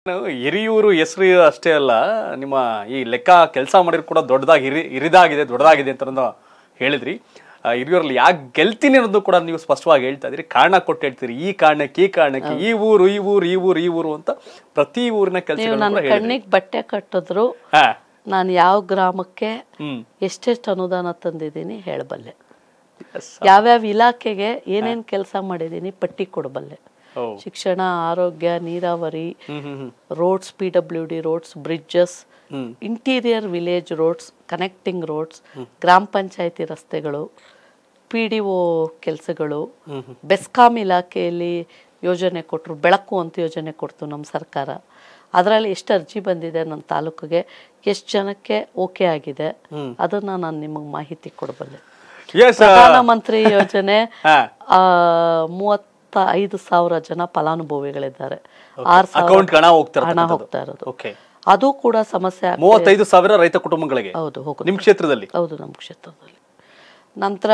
ನಾವು ಹಿರಿಯೂರು ಹೆಸರು ಅಷ್ಟೇ ಅಲ್ಲ ನಿಮ್ಮ ಈ ಲೆಕ್ಕ ಕೆಲಸ ಮಾಡಿದ್ರು ಕೂಡ ದೊಡ್ಡದಾಗಿ ಹಿರಿ ಹಿರಿದಾಗಿದೆ ದೊಡ್ಡದಾಗಿದೆ ಅಂತ ಅನ್ನೋದು ಹೇಳಿದ್ರಿ ಆ, ಹಿರಿಯೂರಲ್ಲಿ ಯಾಕೆ ಗೆಲ್ತೀನಿ ಅನ್ನೋದು ಕೂಡ ನೀವು ಸ್ಪಷ್ಟವಾಗಿ ಹೇಳ್ತಾ ಇದ್ರಿ ಕಾರಣ ಕೊಟ್ಟು ಹೇಳ್ತೀರಿ ಈ ಕಾರಣಕ್ಕೆ ಈ ಕಾರಣಕ್ಕೆ ಈ ಊರು ಈ ಊರು ಈ ಊರು ಈ ಊರು ಅಂತ ಪ್ರತಿ ಊರಿನ ನೀವು ಕೆಲಸಗಳನ್ನ ನನ್ನ ಕೂಡ ಹೇಳಿದ್ರಿ ಕಣ್ಣಿಗೆ ಬಟ್ಟೆ ಕಟ್ಟಿದ್ರು ಹಾ ನಾನು ಯಾವ ಗ್ರಾಮಕ್ಕೆ ಹ್ಮ್ ಎಷ್ಟೆಷ್ಟು ಅನುದಾನ ತಂದಿದ್ದೀನಿ ಹೇಳಬಲ್ಲೆ Yes. ಯಾವ್ಯಾವ ಇಲಾಖೆಗೆ ಏನೇನ್ ಕೆಲಸ ಮಾಡಿದ್ದೀನಿ ಪಟ್ಟಿ ಕೊಡಬಲ್ಲೆ ಓ ಶಿಕ್ಷಣ ಆರೋಗ್ಯ ನೀರಾವರಿ hmm hmm hmm roads P W D roads bridges hmm interior village roads connecting roads ಗ್ರಾಮ ಪಂಚಾಯತಿ ರಸ್ತೆಗಳು ಪಿ ಡಿ ಒ ಕೆಲಸಗಳು ಬೆಸ್ಕಾಂ ಇಲಾಖೆಯಲ್ಲಿ ಯೋಜನೆ ಕೊಟ್ಟರು ಬೆಳಕು ಅಂತ ಯೋಜನೆ ಕೊಡ್ತು ನಮ್ಮ ಸರ್ಕಾರ ಅದರಲ್ಲಿ ಎಷ್ಟು ಅರ್ಜಿ ಬಂದಿದೆ ನನ್ನ ತಾಲೂಕಿಗೆ ಎಷ್ಟು ಜನಕ್ಕೆ ಓಕೆ ಆಗಿದೆ ಅದನ್ನ ನಾನು ನಿಮಗೆ ಮಾಹಿತಿ ಕೊಡಬಲ್ಲೆ ಎಸ್ ಪ್ರಧಾನಮಂತ್ರಿ ಯೋಜನೆ ಹಾ ಆ, ಮೂವತ್ತ ಐದು ಸಾವಿರ ಜನ ಫಲಾನುಭವಿಗಳಿದ್ದಾರೆ ಆರು ಸಾವಿರ ಅಕೌಂಟ್ ಹಣ ಹೋಗ್ತಾ ಹಣ ಹೋಗ್ತಾ ಇರೋದು ಓಕೆ ಅದು ಕೂಡ ಸಮಸ್ಯೆ ಆಗ್- ಮೂವತ್ತೈದು ಸಾವಿರ ರೈತ ಕುಟುಂಬಗಳಿಗೆ ಹೌದು ಹೋಗುತ್ತೆ ನಿಮ್ ಕ್ಷೇತ್ರದಲ್ಲಿ ಹೌದು ನಮ್ಮ ಕ್ಷೇತ್ರದಲ್ಲಿ ನಂತರ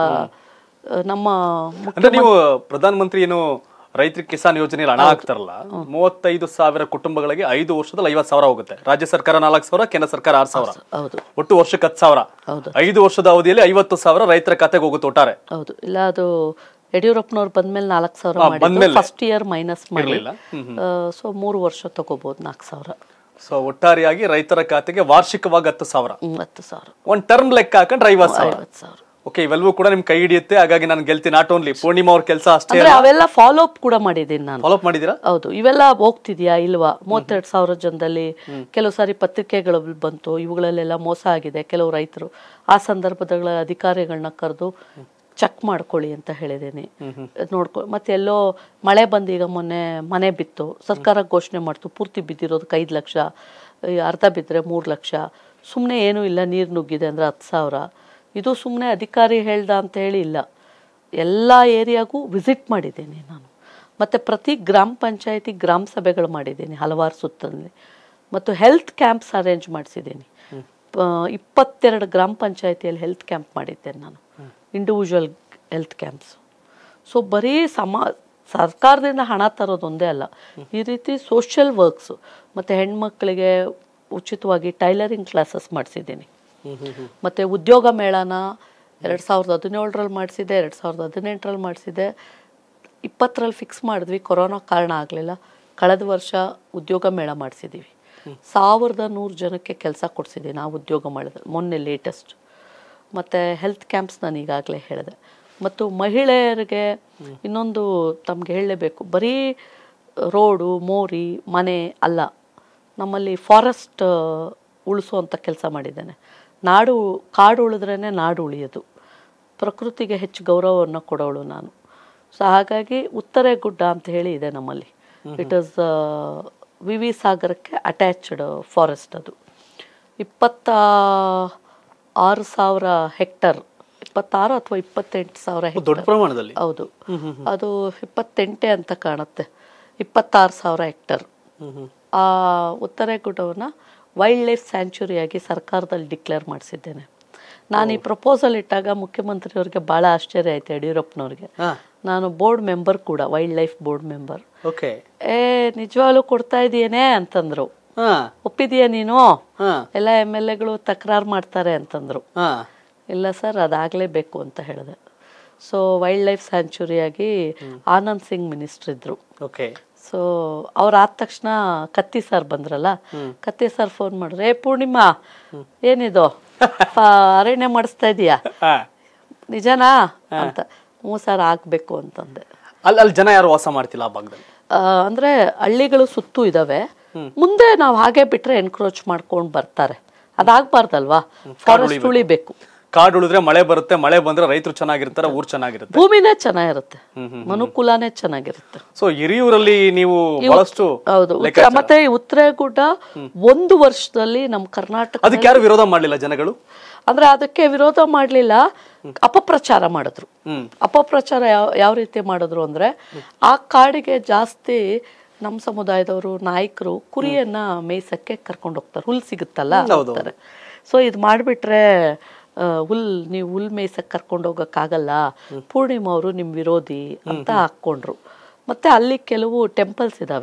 ನಮ್ಮ ಮು- ಅಂದ್ರೆ ನೀವು ಪ್ರಧಾನ ಮಂತ್ರಿ ಏನು ರೈತರಿಗೆ ಕಿಸಾನ್ ಯೋಜನೆಯಲ್ಲಿ ಹಣ ಹಾಕ್ತಾರಲ್ಲ ಮೂವತ್ತೈದು ಸಾವಿರ ಕುಟುಂಬಗಳಿಗೆ ಐದು ವರ್ಷದಲ್ಲಿ ಐವತ್ ಸಾವಿರ ಹೋಗುತ್ತೆ ರಾಜ್ಯ ಸರ್ಕಾರ ನಾಲ್ಕು ಸಾವಿರ ಕೇಂದ್ರ ಸರ್ಕಾರ ಆರು ಸಾವಿರ ಹೌದು ಒಟ್ಟು ವರ್ಷಕ್ಕೆ ಹತ್ತು ಸಾವಿರ ಹೌದು ಐದು ವರ್ಷದ ಅವಧಿಯಲ್ಲಿ ಐವತ್ತು ಸಾವಿರ ರೈತರ ಖಾತೆಗೆ ಹೋಗುತ್ತೆ ಒಟ್ಟಾರೆ ಹೌದು ಇಲ್ಲ ಅದು ಯಡಿಯೂರಪ್ಪನವ್ರು ಬಂದ್ಮೇಲೆ ನಾಲ್ಕು ಸಾವಿರ ಮಾಡಿ ಬಂದ್ಮೇಲೆ? ಫಸ್ಟ್ ಇಯರ್ ಮೈನಸ್ ಮಾಡಿ ಇರ್ಲಿಲ್ಲ ಹ್ಮ್ ಸೊ ಮೂರು ವರ್ಷ ತಗೋಬಹುದು ನಾಲ್ಕು ಸಾವಿರ ಸೊ ಒಟ್ಟಾರೆಯಾಗಿ ರೈತರ ಖಾತೆಗೆ ವಾರ್ಷಿಕವಾಗಿ ಹತ್ತು ಸಾವಿರ ಹ್ಮ್, ಹತ್ತು ಸಾವಿರ ಒಂದ್ ಟರ್ಮ್ ಲೆಕ್ಕ ಹಾಕೊಂಡ್ರೆ ಐವತ್ತು ಸಾವಿರ ಐವತ್ತು ಸಾವಿರ ಓಕೆ ಇವೆಲ್ಲವೂ ಕೂಡ ನಿಮ್ ಕೈ ಹಿಡಿಯುತ್ತೆ ಹಾಗಾಗಿ ನಾನು ಗೆಲ್ತೀನಿ ನಾಟ್ ಓನ್ಲಿ ಪೂರ್ಣಿಮಾ ಅವ್ರ ಕೆಲಸ ಅಷ್ಟೇ ಅಂದ್ರೆ ಅವೆಲ್ಲ ಫಾಲೋ ಅಪ್ ಕೂಡ ಮಾಡಿದ್ದೀನಿ ನಾನು ಫಾಲೋ ಮಾಡಿದೀರಾ ಹೌದು ಇವೆಲ್ಲ ಹೋಗ್ತಿದ್ಯಾ ಇಲ್ವಾ ಮೂವತ್ತೆರಡು ಸಾವಿರ ಜನದಲ್ಲಿ ಕೆಲವು ಸಾರಿ ಪತ್ರಿಕೆಗಳು ಬಂತು ಇವುಗಳಲ್ಲೆಲ್ಲ ಮೋಸ ಆಗಿದೆ ಕೆಲವು ರೈತರು ಆ ಸಂದರ್ಭಗಳ ಅಧಿಕಾರಿಗಳನ್ನ ಕರೆದು ಚೆಕ್ ಮಾಡ್ಕೊಳ್ಳಿ ಅಂತ ಹೇಳಿದ್ದೀನಿ ನೋಡ್ಕೊ ಮತ್ತೆ ಎಲ್ಲೋ ಮಳೆ ಬಂದು ಈಗ ಮೊನ್ನೆ ಮನೆ ಬಿತ್ತು ಸರ್ಕಾರ ಘೋಷಣೆ ಮಾಡ್ತು ಪೂರ್ತಿ ಬಿದ್ದಿರೋದಕ್ಕೆ ಐದು ಲಕ್ಷ ಈ ಅರ್ಧ ಬಿದ್ದರೆ ಮೂರು ಲಕ್ಷ ಸುಮ್ಮನೆ ಏನೂ ಇಲ್ಲ ನೀರು ನುಗ್ಗಿದೆ ಅಂದರೆ ಹತ್ತು ಸಾವಿರ ಇದು ಸುಮ್ಮನೆ ಅಧಿಕಾರಿ ಹೇಳ್ದ ಅಂತ ಹೇಳಿ ಇಲ್ಲ ಎಲ್ಲ ಏರಿಯಾಗೂ ವಿಸಿಟ್ ಮಾಡಿದ್ದೀನಿ ನಾನು ಮತ್ತು ಪ್ರತಿ ಗ್ರಾಮ ಪಂಚಾಯತಿ ಗ್ರಾಮ ಸಭೆಗಳು ಮಾಡಿದ್ದೀನಿ ಹಲವಾರು ಸುತ್ತಲ್ಲಿ ಮತ್ತು ಹೆಲ್ತ್ ಕ್ಯಾಂಪ್ಸ್ ಅರೇಂಜ್ ಮಾಡಿಸಿದ್ದೀನಿ ಇಪ್ಪತ್ತೆರಡು ಗ್ರಾಮ ಪಂಚಾಯತಿಯಲ್ಲಿ ಹೆಲ್ತ್ ಕ್ಯಾಂಪ್ ಮಾಡಿದ್ದೇನೆ ನಾನು ಇಂಡಿವಿಜುವಲ್ ಹೆಲ್ತ್ ಕ್ಯಾಂಪ್ಸ್ ಸೊ ಬರೀ ಸಮ ಸರ್ಕಾರದಿಂದ ಹಣ ತರೋದು ಒಂದೇ ಅಲ್ಲ ಈ ರೀತಿ ಸೋಷಿಯಲ್ ವರ್ಕ್ಸು ಮತ್ತು ಹೆಣ್ಮಕ್ಳಿಗೆ ಉಚಿತವಾಗಿ ಟೈಲರಿಂಗ್ ಕ್ಲಾಸಸ್ ಮಾಡಿಸಿದ್ದೀನಿ ಮತ್ತು ಉದ್ಯೋಗ ಮೇಳನ ಎರಡು ಸಾವಿರದ ಹದಿನೇಳರಲ್ಲಿ ಮಾಡಿಸಿದೆ ಎರಡು ಸಾವಿರದ ಹದಿನೆಂಟರಲ್ಲಿ ಮಾಡಿಸಿದೆ ಇಪ್ಪತ್ತರಲ್ಲಿ ಫಿಕ್ಸ್ ಮಾಡಿದ್ವಿ ಕೊರೋನಾ ಕಾರಣ ಆಗಲಿಲ್ಲ ಕಳೆದ ವರ್ಷ ಉದ್ಯೋಗ ಮೇಳ ಮಾಡಿಸಿದ್ದೀವಿ ಸಾವಿರದ ನೂರು ಜನಕ್ಕೆ ಕೆಲಸ ಕೊಡಿಸಿದ್ದೀನಿ ಆ ಉದ್ಯೋಗ ಮೇಳದಲ್ಲಿ ಮೊನ್ನೆ ಲೇಟೆಸ್ಟ್ ಮತ್ತು ಹೆಲ್ತ್ ಕ್ಯಾಂಪ್ಸ್ ನಾನು ಈಗಾಗಲೇ ಹೇಳಿದೆ ಮತ್ತು ಮಹಿಳೆಯರಿಗೆ ಇನ್ನೊಂದು ತಮಗೆ ಹೇಳಲೇಬೇಕು ಬರೀ ರೋಡು ಮೋರಿ ಮನೆ ಅಲ್ಲ ನಮ್ಮಲ್ಲಿ ಫಾರೆಸ್ಟ್ ಉಳಿಸುವಂಥ ಕೆಲಸ ಮಾಡಿದ್ದೇನೆ ನಾಡು ಕಾಡು ಉಳಿದ್ರೇ ನಾಡು ಉಳಿಯೋದು ಪ್ರಕೃತಿಗೆ ಹೆಚ್ಚು ಗೌರವವನ್ನು ಕೊಡೋಳು ನಾನು ಸೊ ಹಾಗಾಗಿ ಉತ್ತರೆ ಗುಡ್ಡ ಅಂತ ಹೇಳಿ ಇದೆ ನಮ್ಮಲ್ಲಿ ಇಟ್ ಇಸ್ ವಿ ವಿ ಸಾಗರಕ್ಕೆ ಅಟ್ಯಾಚ್ಡ್ ಫಾರೆಸ್ಟ್ ಅದು ಇಪ್ಪತ್ತ ಆರು ಸಾವಿರ ಹೆಕ್ಟರ್ ಇಪ್ಪತ್ತಾರು ಅಥವಾ ಇಪ್ಪತ್ತೆಂಟು ಸಾವಿರ ಹೆಕ್ಟರ್ ದೊಡ್ಡ ಪ್ರಮಾಣದಲ್ಲಿ ಹೌದು ಅದು ಇಪ್ಪತ್ತೆಂಟೆ ಅಂತ ಕಾಣುತ್ತೆ ಇಪ್ಪತ್ತಾರು ಸಾವಿರ ಹೆಕ್ಟರ್ ಆ ಉತ್ತರೆ ಗುಡ್ಡವನ್ನು ವೈಲ್ಡ್ ಲೈಫ್ ಸ್ಯಾಂಚುರಿಯಾಗಿ ಸರ್ಕಾರದಲ್ಲಿ ಡಿಕ್ಲೇರ್ ಮಾಡಿಸಿದ್ದೇನೆ ನಾನು ಈ ಪ್ರಪೋಸಲ್ ಇಟ್ಟಾಗ ಮುಖ್ಯಮಂತ್ರಿಯವ್ರಿಗೆ ಭಾಳ ಆಶ್ಚರ್ಯ ಆಯ್ತು ಯಡಿಯೂರಪ್ಪನವ್ರಿಗೆ ಹಾ ನಾನು ಬೋರ್ಡ್ ಮೆಂಬರ್ ಕೂಡ wildlife board member okay ಏ ನಿಜವಾಗ್ಲೂ ಕೊಡ್ತಾ ಇದೀಯೇನೆ ಅಂತಂದ್ರು ಹಾ ಒಪ್ಪಿದೀಯ ನೀನು ಹಾ ಎಲ್ಲ ಎಮ್ ಎಲ್ ಎಗಳು ತಕರಾರು ಮಾಡ್ತಾರೆ ಅಂತಂದ್ರು ಹಾ ಇಲ್ಲ ಸರ್ ಅದಾಗಲೇಬೇಕು ಅಂತ ಹೇಳಿದೆ ಸೊ ವೈಲ್ಡ್ ಲೈಫ್ ಸ್ಯಾಂಚುರಿಯಾಗಿ ಆನಂದ್ ಸಿಂಗ್ ಮಿನಿಸ್ಟರ್ ಇದ್ರು ಓಕೆ ಸೊ ಅವ್ರು ಆದ ತಕ್ಷಣ ಕತ್ತಿ ಸರ್ ಬಂದ್ರಲ್ಲ ಕತ್ತಿ ಸರ್ ಫೋನ್ ಮಾಡಿದ್ರೆ ಏ ಪೂರ್ಣಿಮಾ ಏನಿದು ಪ- ಅರಣ್ಯ ಮಾಡಿಸ್ತಾ ಇದೀಯಾ ಹಾ ನಿಜನಾ ಅಂತ ಹ್ಞೂ ಸರ್ ಆಗ್ಬೇಕು ಅಂತಂದೆ ಅಲ್ಲಿ ಅಲ್ಲಿ ಜನ ಯಾರು ವಾಸ ಮಾಡ್ತಿಲ್ಲ ಆ ಭಾಗದಲ್ಲಿ ಆ, ಅಂದ್ರೆ ಹಳ್ಳಿಗಳು ಸುತ್ತು ಇದಾವೆ ಮುಂದೆ ನಾವು ಹಾಗೆ ಬಿಟ್ರೆ ಎನ್ಕ್ರೋಚ್ ಮಾಡ್ಕೊಂಡು ಬರ್ತಾರೆ ಅದಾಗಬಾರ್ದಲ್ವಾ ಫಾರೆಸ್ಟ್ ಉಳಿಬೇಕು ಕಾಡು ಉಳಿದ್ರೆ ಮಳೆ ಬರುತ್ತೆ ಮಳೆ ಬಂದ್ರೆ ರೈತರು ಚೆನ್ನಾಗಿರ್ತಾರೆ ಊರ್ ಚೆನ್ನಾಗಿರುತ್ತೆ ಭೂಮಿನೇ ಚೆನ್ನಾಗಿರುತ್ತೆ ಮನುಕುಲನೇ ಚೆನ್ನಾಗಿರುತ್ತೆ ಸೊ ಹಿರಿಯೂರಲ್ಲಿ ನೀವು ಬಹಳಷ್ಟು ಹೌದು ಉತ್ತರ- ಮತ್ತೆ ಈ ಉತ್ತರಗುಡ್ಡ ಒಂದು ವರ್ಷದಲ್ಲಿ ನಮ್ಮ ಕರ್ನಾಟಕ ಅದಕ್ಕೆ ಯಾರು ವಿರೋಧ ಮಾಡ್ಲಿಲ್ಲ ಜನಗಳು ಅಂದ್ರೆ ಅದಕ್ಕೆ ವಿರೋಧ ಮಾಡ್ಲಿಲ್ಲ ಅಪಪ್ರಚಾರ ಮಾಡಿದ್ರು ಹ್ಮ್ ಅಪಪ್ರಚಾರ ಯಾವ ಯಾವ ರೀತಿ ಮಾಡಿದ್ರು ಅಂದ್ರೆ ಆ ಕಾಡಿಗೆ ಜಾಸ್ತಿ ನಮ್ಮ ಸಮುದಾಯದವರು ನಾಯಕರು ಕುರಿಯನ್ನ ಮೇಯ್ಸಕ್ಕೆ ಕರ್ಕೊಂಡು ಹೋಗ್ತಾರೆ ಹುಲ್ ಸಿಗುತ್ತಲ್ಲ ಹೋಗ್ತಾರೆ ಸೊ ಇದು ಮಾಡಿಬಿಟ್ರೆ ಹುಲ್ ನೀವು ಹುಲ್ ಮೇಯ್ಸಕ್ಕೆ ಕರ್ಕೊಂಡು ಹೋಗಕ್ಕಾಗಲ್ಲ ಪೂರ್ಣಿಮಾ ಅವರು ನಿಮ್ಮ ವಿರೋಧಿ ಅಂತ ಹಾಕ್ಕೊಂಡ್ರು ಮತ್ತೆ ಅಲ್ಲಿ ಕೆಲವು ಟೆಂಪಲ್ಸ್ ಇದಾವೆ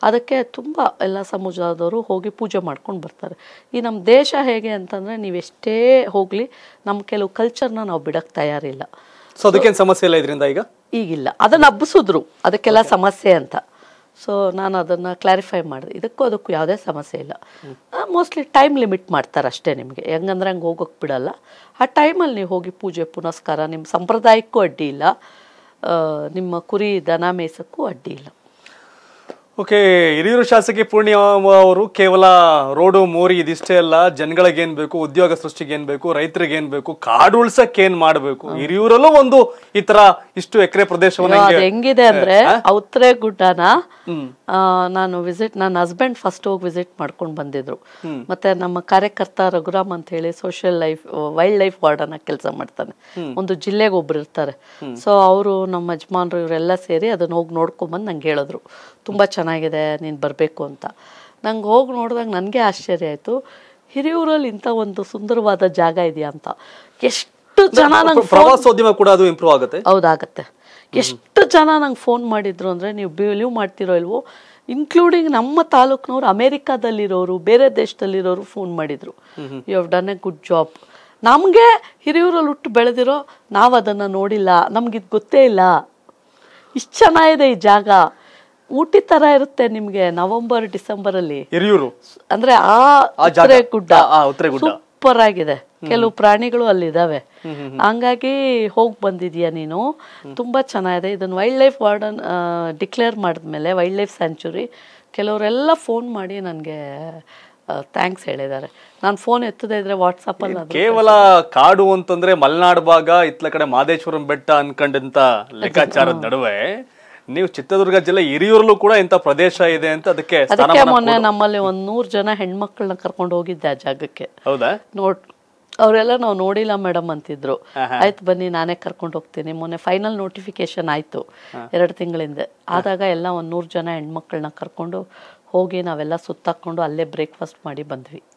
ಅದಕ್ಕೆ ತುಂಬ ಎಲ್ಲ ಸಮುದಾಯದವರು ಹೋಗಿ ಪೂಜೆ ಮಾಡ್ಕೊಂಡು ಬರ್ತಾರೆ ಈ ನಮ್ಮ ದೇಶ ಹೇಗೆ ಅಂತಂದರೆ ನೀವೆಷ್ಟೇ ಹೋಗಲಿ ನಮ್ಮ ಕೆಲವು ಕಲ್ಚರ್ನ ನಾವು ಬಿಡಕ್ಕೆ ತಯಾರಿಲ್ಲ ಸೊ ಅದಕ್ಕೇನು ಸಮಸ್ಯೆ ಇಲ್ಲ ಇದರಿಂದ ಈಗ ಈಗಿಲ್ಲ ಅದನ್ನು ಹಬ್ಬಿಸಿದ್ರು ಅದಕ್ಕೆಲ್ಲ ಸಮಸ್ಯೆ ಅಂತ ಸೊ ನಾನು ಅದನ್ನು ಕ್ಲಾರಿಫೈ ಮಾಡಿದೆ ಇದಕ್ಕೂ ಅದಕ್ಕೂ ಯಾವುದೇ ಸಮಸ್ಯೆ ಇಲ್ಲ ಮೋಸ್ಟ್ಲಿ ಟೈಮ್ ಲಿಮಿಟ್ ಮಾಡ್ತಾರೆ ಅಷ್ಟೇ ನಿಮಗೆ ಹೆಂಗಂದ್ರೆ ಹಂಗೆ ಹೋಗೋಕೆ ಬಿಡಲ್ಲ ಆ ಟೈಮಲ್ಲಿ ನೀವು ಹೋಗಿ ಪೂಜೆ ಪುನಸ್ಕಾರ ನಿಮ್ಮ ಸಂಪ್ರದಾಯಕ್ಕೂ ಅಡ್ಡಿ ಇಲ್ಲ ಆ, ನಿಮ್ಮ ಕುರಿ ದನ ಮೇಯ್ಸಕ್ಕೂ ಅಡ್ಡಿ ಇಲ್ಲ ಓಕೆ ಹಿರಿಯೂರು ಶಾಸಕಿ ಪೂರ್ಣಿಮಾ ಅವರು ಕೇವಲ ರೋಡು ಮೋರಿ ಇದಿಷ್ಟೇ ಅಲ್ಲ ಜನಗಳಿಗೆ ಏನ್ ಬೇಕು ಉದ್ಯೋಗ ಸೃಷ್ಟಿಗೆ ಏನ್ ಬೇಕು ರೈತರಿಗೆ ಏನ್ ಬೇಕು ಕಾಡು ಉಳ್ಸಕ್ ಏನ್ ಮಾಡ್ಬೇಕು ಹಿರಿಯೂರಲ್ಲೂ ಒಂದು ಈ ತರ ಇಷ್ಟು ಎಕರೆ ಪ್ರದೇಶವನ್ನ ಅದು ಹಿಂಗೆ- ಹೆಂಗಿದೆ ಅಂದ್ರೆ ಔತ್ರೆ ಗುಡ್ಡನ ಹ್ಮ್. ಆ, ನಾನು ವಿಸಿಟ್ ನನ್ನ ಹಸ್ಬೆಂಡ್ ಫಸ್ಟ್ ಹೋಗಿ ವಿಸಿಟ್ ಮಾಡ್ಕೊಂಡು ಬಂದಿದ್ರು ಮತ್ತೆ ನಮ್ಮ ಕಾರ್ಯಕರ್ತ ರಘುರಾಮ್ ಅಂತ ಹೇಳಿ social life wildlife warden ಕೆಲಸ ಮಾಡ್ತಾನೆ ಒಂದು ಜಿಲ್ಲೆಗೆ ಒಬ್ರು ಇರ್ತಾರೆ ಸೊ ಅವರು ನಮ್ಮ ಯಜಮಾನ್ರು ಇವರೆಲ್ಲ ಸೇರಿ ಅದನ್ನ ಹೋಗಿ ನೋಡ್ಕೊಂಬಂದು ನಂಗೆ ಹೇಳಿದ್ರು ತುಂಬಾ ಚೆನ್ನಾಗಿದೆ ನೀನು ಬರಬೇಕು ಅಂತ ನಂಗೆ ಹೋಗಿ ನೋಡಿದಾಗ ನನಗೆ ಆಶ್ಚರ್ಯ ಆಯ್ತು ಹಿರಿಯೂರಲ್ಲಿ ಇಂಥ ಒಂದು ಸುಂದರವಾದ ಜಾಗ ಇದೆಯಾ ಅಂತ ಎಷ್ಟು ಜನ ನಂಗೆ ಪ್ರವಾಸೋದ್ಯಮ ಕೂಡ ಅದು ಇಂಪ್ರೂವ್ ಆಗುತ್ತೆ ಹೌದಾಗತ್ತೆ ಎಷ್ಟು ಜನ ನಂಗೆ ಫೋನ್ ಮಾಡಿದ್ರು ಅಂದರೆ ನೀವು ಬಿಲೀವ್ ಮಾಡ್ತಿರೋ ಇಲ್ವೋ ಇನ್ಕ್ಲೂಡಿಂಗ್ ನಮ್ಮ ತಾಲೂಕ್ನವ್ರು ಅಮೇರಿಕಾದಲ್ಲಿರೋರು ಬೇರೆ ದೇಶದಲ್ಲಿರೋರು ಫೋನ್ ಮಾಡಿದ್ರು you have done a good job ನಮಗೆ ಹಿರಿಯೂರಲ್ಲಿ ಹುಟ್ಟು ಬೆಳೆದಿರೋ ನಾವು ಅದನ್ನು ನೋಡಿಲ್ಲ ನಮ್ಗಿದು ಗೊತ್ತೇ ಇಲ್ಲ ಇಷ್ಟು ಚೆನ್ನಾಗಿದೆ ಈ ಜಾಗ ಊಟಿ ಥರ ಇರುತ್ತೆ ನಿಮಗೆ ನವೆಂಬರ್ ಡಿಸೆಂಬರಲ್ಲಿ ಹಿರಿಯೂರು ಅಂದ್ರೆ ಆ ಆ ಜಾಗ. ಉತ್ತರೆ ಗುಡ್ಡ ಆ, ಆ ಉತ್ತರೆ ಗುಡ್ಡ. ಸೂಪರ್ ಆಗಿದೆ ಕೆಲವು ಪ್ರಾಣಿಗಳು ಅಲ್ಲಿದಾವೆ ಹಂಗಾಗಿ ಹೋಗಿ ಬಂದಿದ್ಯಾ ನೀನು ತುಂಬಾ ಚೆನ್ನಾಗಿದೆ ಇದನ್ನ ವೈಲ್ಡ್ ಲೈಫ್ ವಾರ್ಡನ್ ಡಿಕ್ಲೇರ್ ಮಾಡಿದ್ಮೇಲೆ ವೈಲ್ಡ್ ಲೈಫ್ ಸ್ಯಾಂಚುರಿ ಕೆಲವರೆಲ್ಲ ಫೋನ್ ಮಾಡಿ ನನಗೆ ಥ್ಯಾಂಕ್ಸ್ ಹೇಳಿದ್ದಾರೆ ನಾನು ಫೋನ್ ಎತ್ತದೇ ಇದ್ರೆ ವಾಟ್ಸಪ್ಪಲ್ಲಿ ಅದು ಕೇವಲ ಕಾಡು ಅಂತಂದ್ರೆ ಮಲೆನಾಡು ಭಾಗ ಇತ್ಲ ಕಡೆ ಮಾದೇಶ್ವರಂ ಬೆಟ್ಟ ಅನ್ಕೊಂಡಂತ ಲೆಕ್ಕಾಚಾರದ ನಡುವೆ ನೀವು ಚಿತ್ರದುರ್ಗ ಜಿಲ್ಲೆ ಹಿರಿಯೂರಲ್ಲೂ ಕೂಡ ಇಂಥ ಪ್ರದೇಶ ಇದೆ ಅಂತ ಅದಕ್ಕೆ ಅದಕ್ಕೆ ಸ್ಥಾನಮಾನ ಮೊನ್ನೆ ನಮ್ಮಲ್ಲಿ ಒಂದ್ ನೂರು ಜನ ಹೆಣ್ಮಕ್ಳನ್ನ ಕರ್ಕೊಂಡು ಹೋಗಿದ್ದೆ ಆ ಜಾಗಕ್ಕೆ ಹೌದಾ ನೋಡ್ ಅವರೆಲ್ಲ ನಾವು ನೋಡಿಲ್ಲ ಮೇಡಮ್ ಅಂತಿದ್ರು ಆಯ್ತು ಬನ್ನಿ ನಾನೇ ಕರ್ಕೊಂಡು ಹೋಗ್ತೀನಿ ಮೊನ್ನೆ ಫೈನಲ್ ನೋಟಿಫಿಕೇಶನ್ ಆಯ್ತು ಎರಡು ತಿಂಗಳಿಂದ ಆದಾಗ ಎಲ್ಲ ಒಂದ್ ನೂರು ಜನ ಹೆಣ್ಮಕ್ಳನ್ನ ಕರ್ಕೊಂಡು ಹೋಗಿ ನಾವೆಲ್ಲ ಸುತ್ತಾಕೊಂಡು ಅಲ್ಲೇ ಬ್ರೇಕ್ಫಾಸ್ಟ್ ಮಾಡಿ ಬಂದ್ವಿ